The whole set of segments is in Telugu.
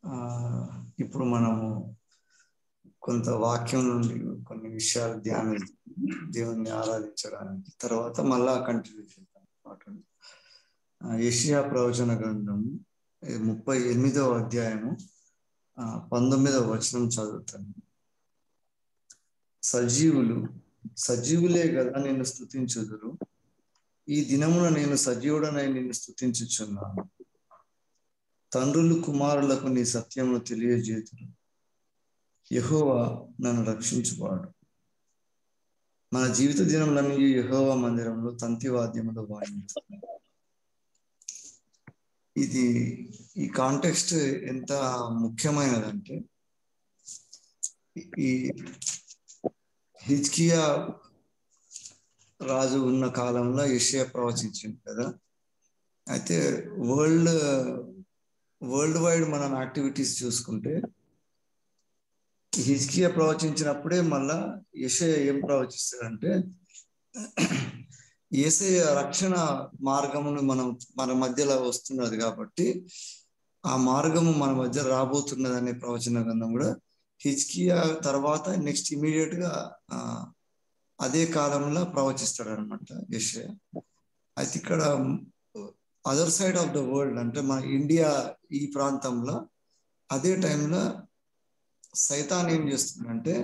ఆ, ఇప్పుడు మనము కొంత వాక్యం నుండి కొన్ని విషయాలు ధ్యానం దేవుణ్ణి ఆరాధించడానికి తర్వాత మళ్ళా కంటిన్యూ చేద్దాం వాటిని. ఆ, యెషయా ప్రవచన గ్రంథం ఈ ముప్పై ఎనిమిదవ అధ్యాయము ఆ, పంతొమ్మిదవ వచనం చదువుతాను సజీవులు సజీవులే కదా నిన్ను స్థుతించుదురు ఈ దినమున నేను సజీవుడనై నిన్ను స్థుతించుచున్నాను తండ్రులు కుమారులకు నీ సత్యమును తెలియజేతురు యెహోవా నన్ను రక్షించువాడు మన జీవిత దినములన్నీ యెహోవా మందిరంలో తంతి వాద్యములు వాయించాలి ఇది ఈ కాంటెక్స్ట్ ఎంత ముఖ్యమైనదంటే ఈ హిజ్కియా రాజు ఉన్న కాలంలో యెషయా ప్రవచించింది కదా అయితే వరల్డ్ వరల్డ్ వైడ్ మనం యాక్టివిటీస్ చూసుకుంటే హిజ్కియా ప్రవచించినప్పుడే మళ్ళా యెషయా ఏం ప్రవచిస్తాడంటే ఏసయ రక్షణ మార్గమును మనం మన మధ్యలో వస్తున్నది కాబట్టి ఆ మార్గము మన మధ్య రాబోతున్నది అనే ప్రవచన గ్రంథం కూడా హిజ్కియా తర్వాత నెక్స్ట్ ఇమీడియట్ గా ఆ, అదే కాలంలో ప్రవచిస్తాడు అనమాట యెషయా అయితే ఇక్కడ other side of the world అంటే మన ఇండియా ఈ ప్రాంతంలో అదే టైంలో సైతాన్ ఏం చేస్తుందంటే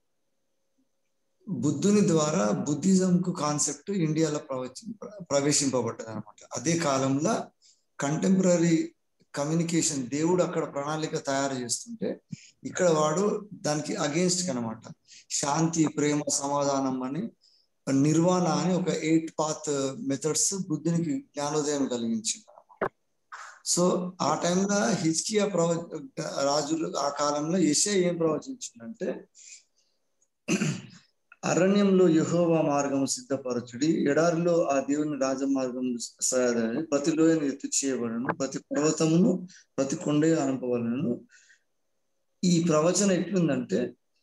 బుద్ధుని ద్వారా బుద్ధిజం కు కాన్సెప్ట్ ఇండియాలో ప్రవచి ప్రవేశింపబడ్డది అనమాట అదే కాలంలో కంటెంపరీ కమ్యూనికేషన్ దేవుడు అక్కడ ప్రణాళిక తయారు చేస్తుంటే ఇక్కడ వాడు దానికి అగేన్స్ట్ అనమాట శాంతి ప్రేమ సమాధానం అని నిర్వాణ అని ఒక ఎయిట్ పాత్ మెథడ్స్ బుద్ధునికి జ్ఞానోదయం కలిగించింది సో ఆ టైంలో హిజ్కియా ప్రవ రాజులు ఆ కాలంలో యెషయా ఏం ప్రవచించిందంటే అరణ్యంలో యెహోవా మార్గం సిద్ధపరచుడి ఎడారిలో ఆ దేవుని రాజమార్గం సయాదని ప్రతి లోయను ఎత్తు చేయబడను ప్రతి పర్వతమును ప్రతి కొండ అనుపవలను ఈ ప్రవచనం ఎట్లుందంటే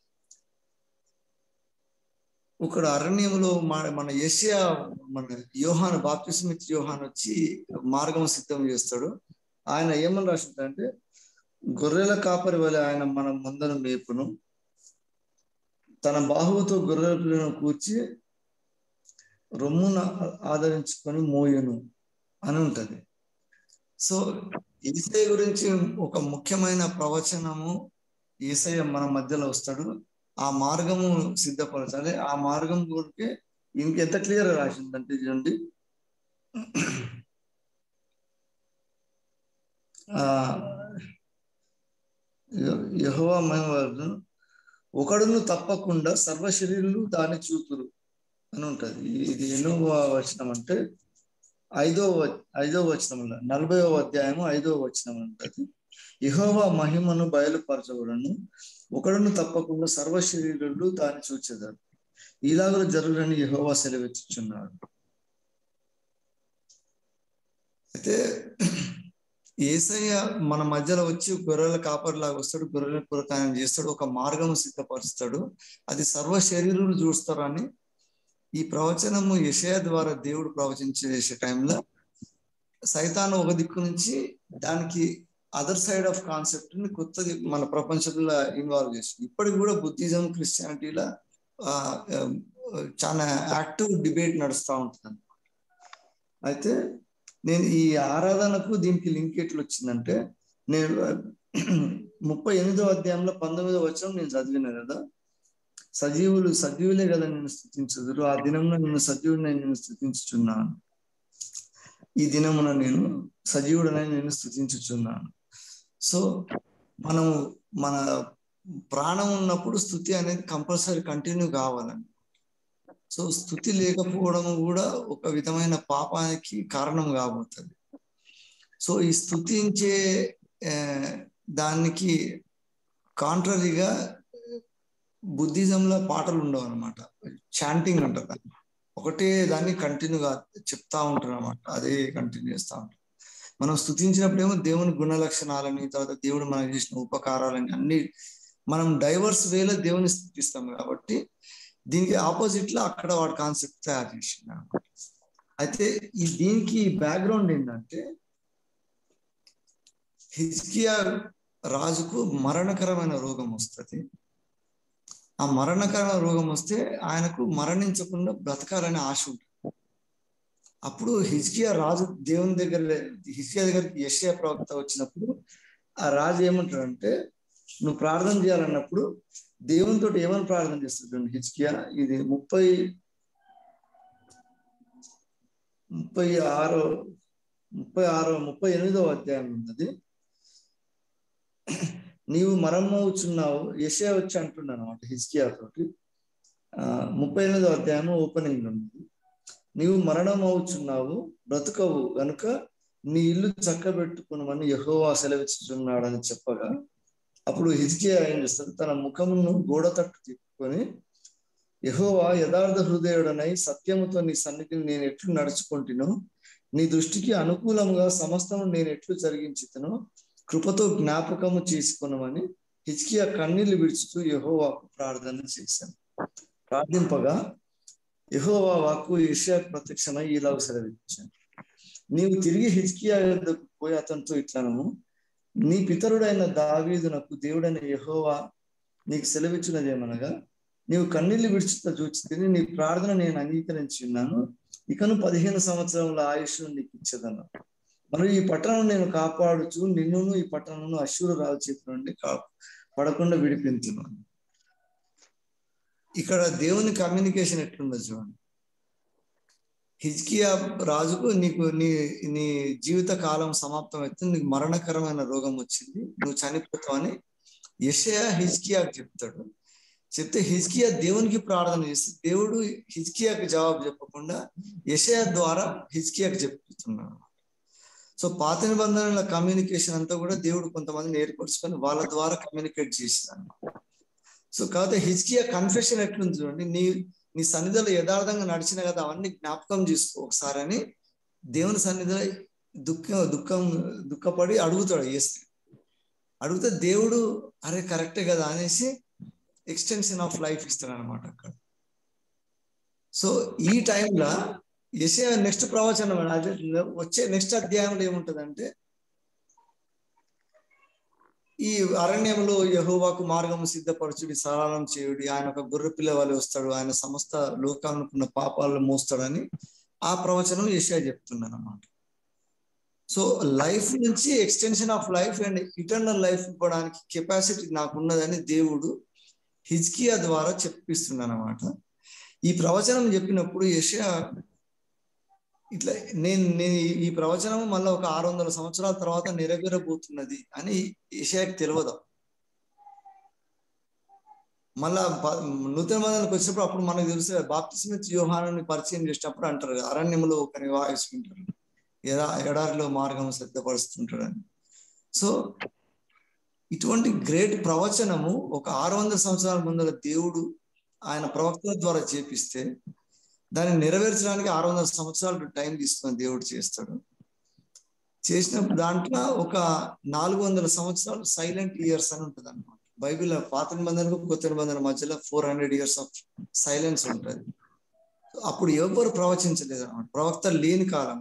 ఒకడు అరణ్యంలో మన మన ఏషియా మన యోహాన్ బాప్తిస్మిత్ యోహాన్ వచ్చి మార్గం సిద్ధం చేస్తాడు ఆయన ఏమని రాసిందంటే గొర్రెల కాపరి వలె ఆయన మన ముందర మేపును తన బాహువుతో గొర్రెలను కూర్చి రొమ్మున ఆదరించుకొని మోయను అని ఉంటది సో ఈసయ గురించి ఒక ముఖ్యమైన ప్రవచనము ఈసయ మన మధ్యలో వస్తాడు ఆ మార్గము సిద్ధపరచాలి ఆ మార్గం గురించి ఇంకెంత క్లియర్ రాసిందంటే చూడండి ఆ యహోవా మహిమను ఒకడును తప్పకుండా సర్వ శరీరులు దాన్ని చూతురు అని ఉంటది ఇది ఎన్నో వచనం అంటే ఐదో ఐదో వచనంలో నలభైవ అధ్యాయము ఐదో వచనం ఉంటది యహోవా మహిమను బయలుపరచబడను ఒకడును తప్పకుండా సర్వ శరీరులు దాన్ని చూచేదారు ఇలాగ జరుగునని యహోవా సెలవిచ్చుచున్నాడు అయితే ఏసయ్య మన మధ్యలో వచ్చి గొర్రెల కాపరిలాగా వస్తాడు గొర్రెల పురకాయం చేస్తాడు ఒక మార్గం సిద్ధపరుస్తాడు అది సర్వ శరీరులు చూస్తారని ఈ ప్రవచనము యషయ ద్వారా దేవుడు ప్రవచించే టైంలో సైతాను ఒక దిక్కు నుంచి దానికి అదర్ సైడ్ ఆఫ్ కాన్సెప్ట్ ని కొత్తది మన ప్రపంచంలో ఇన్వాల్వ్ చేస్తుంది ఇప్పటికి కూడా బుద్ధిజం క్రిస్టియానిటీలో చాలా యాక్టివ్ డిబేట్ నడుస్తూ ఉంటుంది అయితే నేను ఈ ఆరాధనకు దీనికి లింక్ ఎట్లా వచ్చిందంటే నేను ముప్పై ఎనిమిదో అధ్యాయంలో పంతొమ్మిదో వచ్చం నేను చదివిన కదా సజీవులు సజీవులే కదా నేను స్థుతించదురు ఆ దినంలో నేను సజీవుడిని నేను స్థుతించుచున్నాను ఈ దినమున నేను సజీవుడనని నేను స్థుతించుచున్నాను సో మనము మన ప్రాణం ఉన్నప్పుడు స్థుతి అనేది కంపల్సరీ కంటిన్యూ కావాలండి సో స్థుతి లేకపోవడం కూడా ఒక విధమైన పాపానికి కారణం కాబోతుంది సో ఈ స్థుతించే దానికి కాంట్రరీగా బుద్ధిజంలో పాటలు ఉండవు అనమాట చాంటింగ్ ఉంటుంది ఒకటే దాన్ని కంటిన్యూగా చెప్తా ఉంటారు అనమాట అదే కంటిన్యూ చేస్తూ ఉంటారు మనం స్థుతించినప్పుడేమో దేవుని గుణ లక్షణాలని తర్వాత దేవుడు మనకు చేసిన ఉపకారాలని అన్ని మనం డైవర్స్ వేలో దేవుని స్థుతిస్తాం కాబట్టి దీనికి ఆపోజిట్ లో అక్కడ వాడు కాన్సెప్ట్ తయారు చేసింది అనమాట అయితే ఈ దీనికి బ్యాక్గ్రౌండ్ ఏంటంటే హిజ్కియా రాజుకు మరణకరమైన రోగం వస్తుంది ఆ మరణకరమైన రోగం వస్తే ఆయనకు మరణించకుండా బ్రతకాలనే ఆశ ఉంటుంది అప్పుడు హిజ్కియా రాజు దేవుని దగ్గర హిజ్కియా దగ్గరికి యశ్యా ప్రవక్త వచ్చినప్పుడు ఆ రాజు ఏమంటాడంటే నువ్వు ప్రార్థన చేయాలన్నప్పుడు దేవునితో ఏమని ప్రార్థన చేస్తాడు హిజ్కియా ఇది ముప్పై ముప్పై ఆరో ముప్పై ఆరో ముప్పై ఎనిమిదో అధ్యాయం ఉన్నది నీవు మరమ్మవుచున్నావు యశే వచ్చి అంటున్నాను అనమాట హిస్కియా తోటి ఆ ముప్పై ఎనిమిదో అధ్యాయం ఓపెనింగ్ ఉన్నది నీవు మరణం అవుచున్నావు బ్రతుకవు గనుక నీ ఇల్లు చక్కబెట్టుకునమని యహోవా సెలవిచ్చుచున్నాడని చెప్పగా అప్పుడు హిజ్కియా ఏం చేస్తాడు తన ముఖమును గోడ తట్టు తిప్పుకొని యహోవా యథార్థ హృదయుడనై సత్యముతో నీ సన్నిధిని నేను ఎట్లు నడుచుకుంటునో నీ దృష్టికి అనుకూలంగా సమస్తము నేను ఎట్లు జరిగించుతునో కృపతో జ్ఞాపకము చేసుకున్నామని హిచ్కియా కన్నీళ్లు విడుచుతూ యహోవాకు ప్రార్థన చేశాను ప్రార్థింపగా యహోవా వాకు ఏషియా ప్రత్యక్షమై ఇలాగ సెలవిచ్చాను నీవు తిరిగి హిజ్కియా యొద్దకు పోయి అతనితో ఇట్లను నీ పితరుడైన దావీదునకు దేవుడైన యహోవా నీకు సెలవిచ్చినదేమనగా నీవు కన్నీళ్లు విడిచిత చూచితే నీ ప్రార్థన నేను అంగీకరించి ఉన్నాను ఇకను పదిహేను సంవత్సరముల ఆయుష్ నీకు ఇచ్చేదన్నా మరియు ఈ పట్టణం నేను కాపాడుచు నిన్నును ఈ పట్టణమును అశ్వరు రాజు చేతి నుండి కా పడకుండా విడిపించున్నాను ఇక్కడ దేవుని కమ్యూనికేషన్ ఎట్లుందో చూడండి హిజ్కియా రాజుకు నీకు నీ నీ జీవిత కాలం సమాప్తం అయితే నీకు మరణకరమైన రోగం వచ్చింది నువ్వు చనిపోతావని యషయా హిజ్కియాకు చెప్తాడు చెప్తే హిజ్కియా దేవునికి ప్రార్థన చేస్తే దేవుడు హిజ్కియాకి జవాబు చెప్పకుండా యషయా ద్వారా హిజ్కియాకి చెప్తున్నాడు సో పాత నిబంధనల కమ్యూనికేషన్ అంతా కూడా దేవుడు కొంతమందిని ఏర్పరచుకొని వాళ్ళ ద్వారా కమ్యూనికేట్ చేసేదాన్ని సో కాకపోతే హిజ్కియా కన్ఫెషన్ ఎట్లుంది చూడండి నీ నీ సన్నిధిలో యథార్థంగా నడిచిన కదా అవన్నీ జ్ఞాపకం చేసుకో ఒకసారి అని దేవుని సన్నిధిలో దుఃఖం దుఃఖం దుఃఖపడి అడుగుతాడు ఏస్తే అడిగితే దేవుడు అరే కరెక్టే కదా అనేసి ఎక్స్టెన్షన్ ఆఫ్ లైఫ్ ఇస్తాడు అనమాట అక్కడ సో ఈ టైంలో యశ నెక్స్ట్ ప్రవచనం అదే వచ్చే నెక్స్ట్ అధ్యాయంలో ఏముంటదంటే ఈ అరణ్యంలో యహోవాకు మార్గము సిద్ధపరచుడి సరళం చేయుడి ఆయన ఒక గొర్రె పిల్ల వాళ్ళు వస్తాడు ఆయన సమస్త లోకానుకున్న పాపాలను మోస్తాడని ఆ ప్రవచనం యశా చెప్తున్నాను అనమాట సో లైఫ్ నుంచి extension of life and eternal life ఇవ్వడానికి కెపాసిటీ నాకు ఉన్నదని దేవుడు హిజ్కియా ద్వారా చెప్పిస్తున్నాను అనమాట ఈ ప్రవచనం చెప్పినప్పుడు యశా ఇట్లా నేను నేను ఈ ప్రవచనం మళ్ళీ ఒక ఆరు వందల సంవత్సరాల తర్వాత నెరవేరబోతున్నది అని ఏషియాకి తెలియదు మళ్ళా నూతన మందలకు వచ్చినప్పుడు అప్పుడు మనకు తెలుసు బాప్తిస్మిత్ యోహానాన్ని పరిచయం చేసినప్పుడు అంటారు అరణ్యంలో ఒకరిని వాయిస్తుంటారు ఎడా ఎడారిలో మార్గం సిద్ధపరుస్తుంటాడని సో ఇటువంటి గ్రేట్ ప్రవచనము ఒక ఆరు వందల సంవత్సరాల ముందర దేవుడు ఆయన ప్రవక్తల ద్వారా చేపిస్తే దాన్ని నెరవేర్చడానికి ఆరు వందల సంవత్సరాలు టైం తీసుకొని దేవుడు చేస్తాడు చేసినప్పుడు దాంట్లో ఒక నాలుగు వందల సంవత్సరాలు సైలెంట్ ఇయర్స్ అని ఉంటుంది అనమాట బైబిల్ పాత నిబంధనకు కొత్త నిబంధన మధ్యలో four hundred years of silence ఉంటుంది అప్పుడు ఎవరు ప్రవచించలేదు అనమాట ప్రవక్త లేని కాలం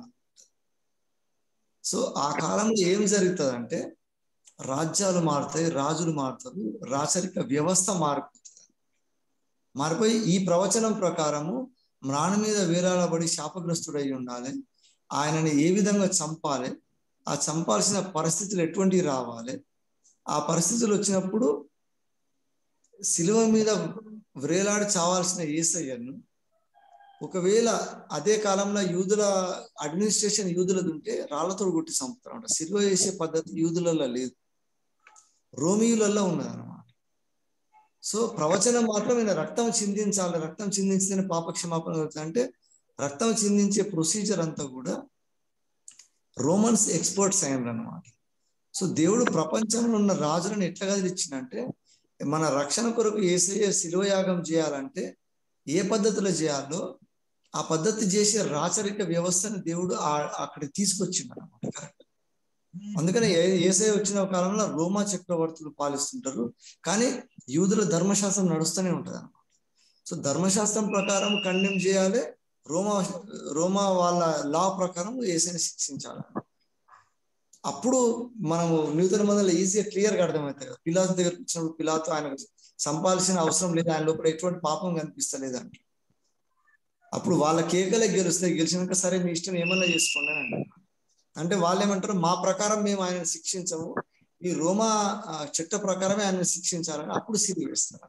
సో ఆ కాలంలో ఏం జరుగుతుంది అంటే రాజ్యాలు మారుతాయి రాజులు మారుతారు రాచరిక వ్యవస్థ మారిపోతుంది మారిపోయి ఈ ప్రవచనం ప్రకారము మ్రాణ మీద వేలాడబడి శాపగ్రస్తుడై ఉండాలి ఆయనని ఏ విధంగా చంపాలి ఆ చంపాల్సిన పరిస్థితులు ఎటువంటివి రావాలి ఆ పరిస్థితులు వచ్చినప్పుడు శిలువ మీద వ్రేలాడి చావాల్సిన ఏసయ్యను ఒకవేళ అదే కాలంలో యూదుల అడ్మినిస్ట్రేషన్ యూదులది ఉంటే రాళ్లతో కొట్టి చంపుతారు సిలువ వేసే పద్ధతి యూదులలో లేదు రోమియులలో ఉన్నదన్నమాట సో ప్రవచనం మాత్రం ఈయన రక్తం చిందించాలి రక్తం చిందించితేనే పాపక్షమాపణ అంటే రక్తం చిందించే ప్రొసీజర్ అంతా కూడా రోమన్స్ ఎక్స్పర్ట్స్ అయినారు అనమాట సో దేవుడు ప్రపంచంలో ఉన్న రాజులను ఎట్లా కదిలిచ్చిందంటే మన రక్షణ కొరకు ఏసయ్య శిలువయాగం చేయాలంటే ఏ పద్ధతిలో చేయాలో ఆ పద్ధతి చేసే రాచరిక వ్యవస్థను దేవుడు అక్కడ తీసుకొచ్చిండు అనమాట కరెక్ట్ అందుకని ఏసై వచ్చిన కాలంలో రోమా చక్రవర్తులు పాలిస్తుంటారు కానీ యూదుల ధర్మశాస్త్రం నడుస్తూనే ఉంటది అనమాట సో ధర్మశాస్త్రం ప్రకారం ఖండం చేయాలి రోమా రోమా వాళ్ళ లా ప్రకారం ఏసైని శిక్షించాలి అప్పుడు మనము నూతన మందులో ఈజీగా క్లియర్గా అర్థమవుతాయి కదా పిలాతు దగ్గరకు వచ్చినప్పుడు పిలాతు ఆయన సంపాల్సిన అవసరం లేదు ఆయన లోపల ఎటువంటి పాపం కనిపిస్తలేదు అంటే అప్పుడు వాళ్ళ కేకలే గెలుస్తాయి గెలిచినాక సరే మీ ఇష్టం ఏమన్నా చేసుకోండి అని అంటారు అంటే వాళ్ళు ఏమంటారు మా ప్రకారం మేము ఆయన శిక్షించము ఈ రోమా చట్ట ప్రకారమే ఆయన శిక్షించాలని అప్పుడు సిరి వేస్తారు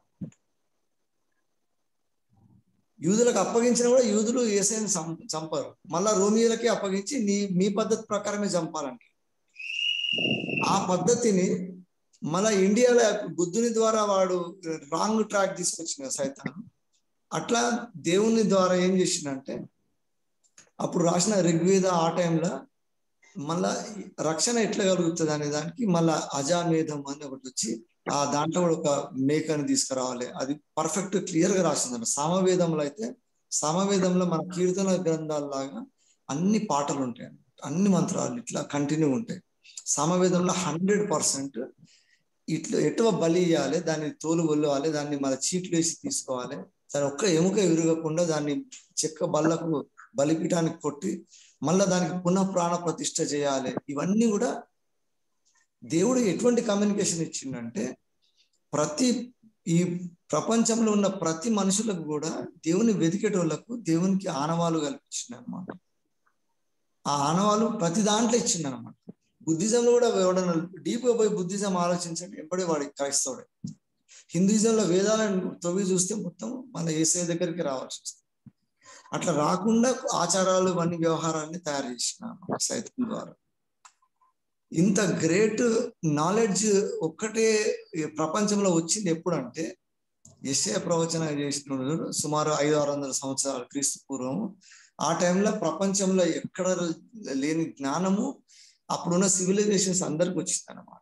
యూదులకు అప్పగించిన కూడా యూదులు ఏసైని చంపరు మళ్ళా రోమియోలకి అప్పగించి నీ మీ పద్ధతి ప్రకారమే చంపాలంట ఆ పద్ధతిని మళ్ళా ఇండియాలో బుద్ధుని ద్వారా వాడు రాంగ్ ట్రాక్ తీసుకొచ్చిన సైతాన్ అట్లా దేవుని ద్వారా ఏం చేసిందంటే అప్పుడు రాసిన ఋగ్వేద ఆ టైంలో మళ్ళా రక్షణ ఎట్లా కలుగుతుంది అనే దానికి మళ్ళా అజామేధం అని ఒకటి వచ్చి ఆ దాంట్లో కూడా ఒక మేకని తీసుకురావాలి అది పర్ఫెక్ట్ క్లియర్ గా రాసిందంట సామవేదంలో అయితే సామవేదంలో మన కీర్తన గ్రంథాల్లాగా అన్ని పాటలు ఉంటాయి అన్ని మంత్రాలు ఇట్లా కంటిన్యూ ఉంటాయి సామవేదంలో హండ్రెడ్ పర్సెంట్ ఇట్లా ఎటువ బలి ఇవ్వాలి దాన్ని తోలు కొలవాలి దాన్ని మన చీట్లు వేసి తీసుకోవాలి దాని ఒక్క ఎముక విరగకుండా దాన్ని చెక్క బల్లకు బలిపీఠానికి కొట్టి మళ్ళా దానికి పునః ప్రాణ ప్రతిష్ట చేయాలి ఇవన్నీ కూడా దేవుడు ఎటువంటి కమ్యూనికేషన్ ఇచ్చిండంటే ప్రతి ఈ ప్రపంచంలో ఉన్న ప్రతి మనుషులకు కూడా దేవుని వెతికేటోళ్లకు దేవునికి ఆనవాలు కల్పించింది అనమాట ఆ ఆనవాలు ప్రతి దాంట్లో ఇచ్చింది అనమాట బుద్ధిజంలో కూడా ఎవడన్నా డీప్గా పోయి బుద్ధిజం ఆలోచించండి ఎప్పుడే వాడి క్రైస్తవుడే హిందూయిజంలో వేదాలను తొవ్వి చూస్తే మొత్తం మన ఏసఐ దగ్గరికి రావాల్సి వస్తుంది అట్లా రాకుండా ఆచారాలు ఇవన్నీ వ్యవహారాన్ని తయారు చేసిన సైతం ద్వారా ఇంత గ్రేట్ నాలెడ్జ్ ఒక్కటే ప్రపంచంలో వచ్చింది ఎప్పుడంటే ఎస్ఏ ప్రవచన చేసిన సుమారు ఐదు ఆరు వందల సంవత్సరాల క్రీస్తు పూర్వం ఆ టైంలో ప్రపంచంలో ఎక్కడ లేని జ్ఞానము అప్పుడున్న సివిలైజేషన్స్ అందరికి వచ్చింది అన్నమాట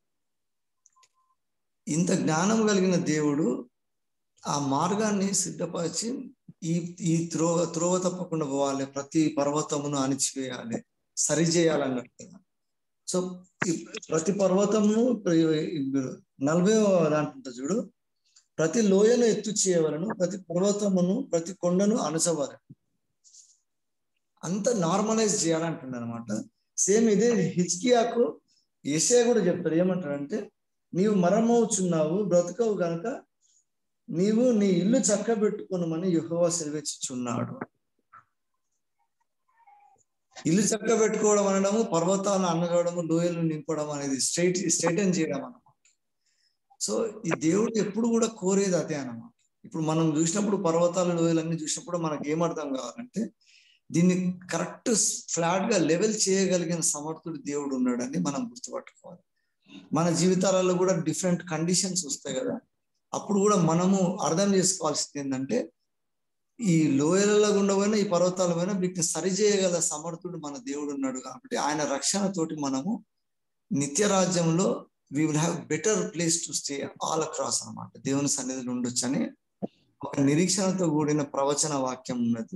ఇంత జ్ఞానం కలిగిన దేవుడు ఆ మార్గాన్ని సిద్ధపరిచి ఈ ఈ త్రోవ త్రోవ తప్పకుండా పోవాలి ప్రతి పర్వతమును అణిచివేయాలి సరిచేయాలన్నట్టు సో ప్రతి పర్వతము నలభై దాంట్లో చూడు ప్రతి లోయను ఎత్తు చేయవలను ప్రతి పర్వతమును ప్రతి కొండను అణచవాలి అంత నార్మలైజ్ చేయాలంటుంది అనమాట సేమ్ ఇదే హిచ్కియాకు ఏషియా కూడా చెప్తాడు ఏమంటాడంటే నీవు మరమవుచున్నావు బ్రతకవు గనక నీవు నీ ఇల్లు చక్కబెట్టుకునమని యహోవా సెలవిచ్చుచున్నాడు ఇల్లు చక్క పెట్టుకోవడం అనడము పర్వతాలను అన్నగడము లోయలు నింపడం అనేది స్ట్రైట్ స్ట్రైటన్ చేయడం అనమాట సో ఈ దేవుడు ఎప్పుడు కూడా కోరేది అదే అనమాట ఇప్పుడు మనం చూసినప్పుడు పర్వతాలు లోయలు అన్ని చూసినప్పుడు మనకి ఏమర్థం కావాలంటే దీన్ని కరెక్ట్ ఫ్లాట్ గా లెవెల్ చేయగలిగిన సమర్థుడు దేవుడు ఉన్నాడని మనం గుర్తుపట్టుకోవాలి మన జీవితాలలో కూడా డిఫరెంట్ కండిషన్స్ వస్తాయి కదా అప్పుడు కూడా మనము అర్థం చేసుకోవాల్సింది ఏంటంటే ఈ లోయలలో గుండా పోయినా ఈ పర్వతాల పైన వీటిని సరిచేయగల సమర్థుడు మన దేవుడు ఉన్నాడు కాబట్టి ఆయన రక్షణతోటి మనము నిత్య రాజ్యంలో we will have better place to stay all across అనమాట దేవుని సన్నిధిలో ఉండొచ్చు అని ఒక నిరీక్షణతో కూడిన ప్రవచన వాక్యం ఉన్నది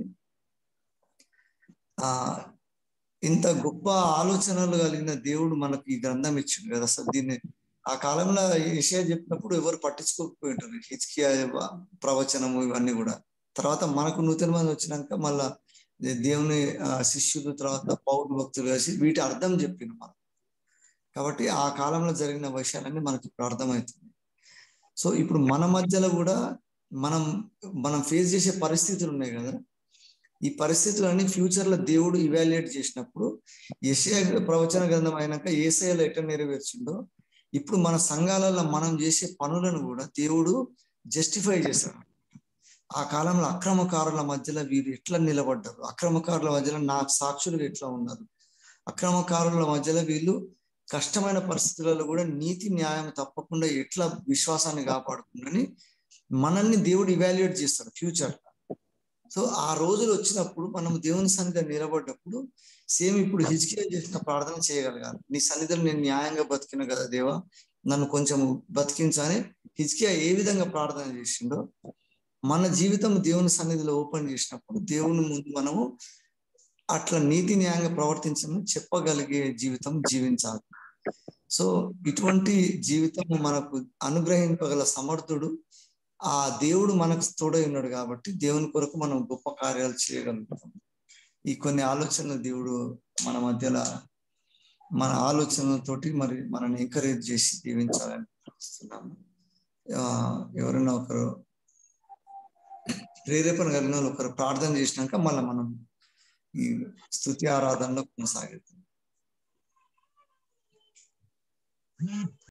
ఆ ఇంత గొప్ప ఆలోచనలు కలిగిన దేవుడు మనకు ఈ గ్రంథం ఇచ్చింది కదా అసలు దీన్ని ఆ కాలంలో ఏషియా చెప్పినప్పుడు ఎవరు పట్టించుకోకపోయి ఉంటారు హిచ్కియా ప్రవచనము ఇవన్నీ కూడా తర్వాత మనకు నూతన మంది వచ్చినాక మళ్ళా దేవుని శిష్యులు తర్వాత పౌరు భక్తులు కలిసి వీటి అర్థం చెప్పింది మనం కాబట్టి ఆ కాలంలో జరిగిన విషయాలన్నీ మనకి ఇప్పుడు అర్థమవుతుంది సో ఇప్పుడు మన మధ్యలో కూడా మనం మనం ఫేస్ చేసే పరిస్థితులు ఉన్నాయి కదా ఈ పరిస్థితులన్నీ ఫ్యూచర్ లో దేవుడు ఇవాల్యుయేట్ చేసినప్పుడు ఏషియా ప్రవచన గ్రంథం అయినాక ఏసఐలో ఎట్లా నెరవేర్చిండో ఇప్పుడు మన సంఘాలలో మనం చేసే పనులను కూడా దేవుడు జస్టిఫై చేస్తాడు ఆ కాలంలో అక్రమకారుల మధ్యలో వీరు ఎట్లా నిలబడ్డారు అక్రమకారుల మధ్యలో నా సాక్షులు ఎట్లా ఉన్నారు అక్రమకారుల మధ్యలో వీళ్ళు కష్టమైన పరిస్థితులలో కూడా నీతి న్యాయం తప్పకుండా ఎట్లా విశ్వాసాన్ని కాపాడుకుందని మనల్ని దేవుడు ఇవాల్యుయేట్ చేస్తాడు ఫ్యూచర్ సో ఆ రోజులు వచ్చినప్పుడు మనం దేవుని సన్నిధిలో నిలబడ్డప్పుడు సేమ్ ఇప్పుడు హిజ్కియా చేసిన ప్రార్థన చేయగలగాలి నీ సన్నిధిలో నేను న్యాయంగా బతికిన కదా దేవా నన్ను కొంచెం బతికించని హిజ్కియా ఏ విధంగా ప్రార్థన చేసిండో మన జీవితం దేవుని సన్నిధిలో ఓపెన్ చేసినప్పుడు దేవుని ముందు మనము అట్లా నీతి న్యాయంగా ప్రవర్తించమని చెప్పగలిగే జీవితం జీవించాలి సో ఇటువంటి జీవితం మనకు అనుగ్రహింపగల సమర్థుడు ఆ దేవుడు మనకు తోడై ఉన్నాడు కాబట్టి దేవుని కొరకు మనం గొప్ప కార్యాలు చేయగలుగుతాం ఈ కొన్ని ఆలోచనలు దేవుడు మన మధ్యలో మన ఆలోచనలతోటి మరి మనల్ని ఎంకరేజ్ చేసి దీవించాలని ప్రార్థిస్తున్నాము ఆ, ఎవరైనా ఒకరు ప్రేరేపణ కలిగిన వాళ్ళు ఒకరు ప్రార్థన చేసినాక మళ్ళీ మనం ఈ స్థుతి ఆరాధనలో కొనసాగుతాం